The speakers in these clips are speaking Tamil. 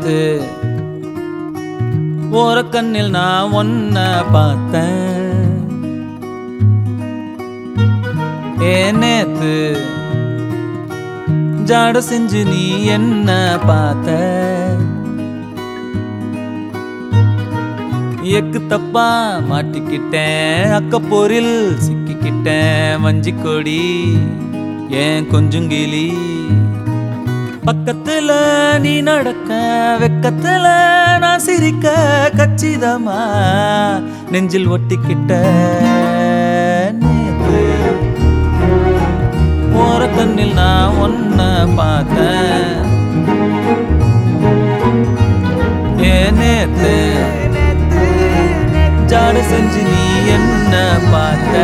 நேத்து ஓரக்கண்ணில் நான் ஒன்ன பார்த்தேன் ஏ நேத்து ஜாட செஞ்சு நீ என்ன பார்த்த எக்கு தப்பா மாட்டிக்கிட்டேன் அக்கப்போரில் சிக்கிக்கிட்டேன் வஞ்சி கொடி ஏன் கொஞ்சுங்கிளி பக்கத்துல நீ நடக்க வெக்கத்துல நான் சிரிக்க கச்சிதமா நெஞ்சில் ஒட்டிக்கிட்ட நேத்து ஓர கண்ணில் நான் ஒன்ன பார்த்தேன் ஏ நேத்து ஜாட செஞ்சு நீ என்ன பார்த்த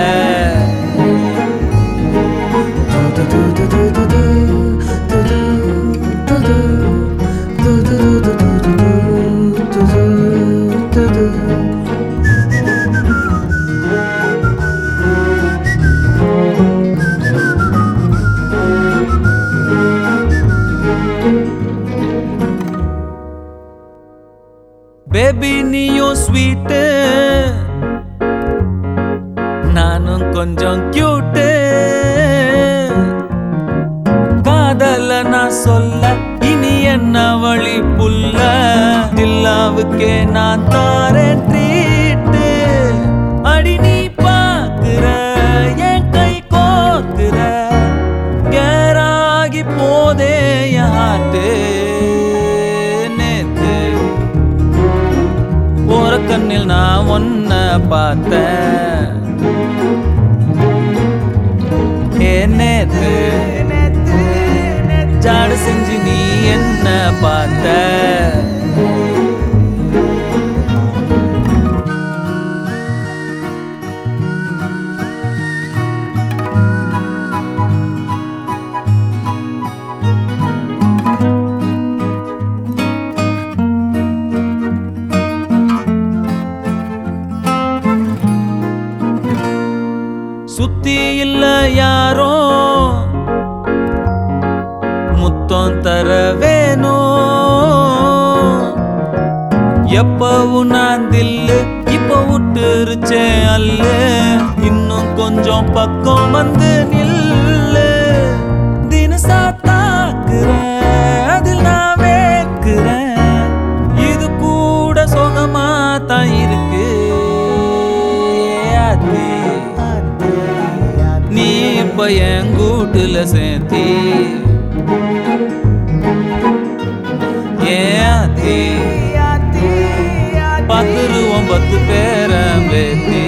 பேபி நீயும் ஸ்வீட்டு நானும் கொஞ்சம் கியூட்டு காதல நான் சொல்ல இனி என்ன வழி புல்ல தில்லாவுக்கே நான் தாரேன் ட்ரீட்டு அடி நீ பாக்குற என் கை கோக்குற கேராகி போதே யாட்டு நேத்து ஓர கண்ணில் நான் ஒன்ன பார்த்தேன் ஏ நேத்து ஜாடு செஞ்சு நீ என்ன பார்த்த சுத்தி இல்ல யாரோ முத்தம் தர வேணும் எப்பவும் நான் தில்லு இப்ப விட்டுருச்சேன் அல்ல இன்னும் கொஞ்சம் பக்கம் வந்து நில்லு தினசா தாக்குறேன் அதில் நான் வேக்குறேன் இது கூட சுகமா தான் இருக்கு ஆத்தி. நீ இப்ப என் கூட்டுல சேர்த்தி ஏத்தி பத்துருவோம் பத்து பேர பேத்தி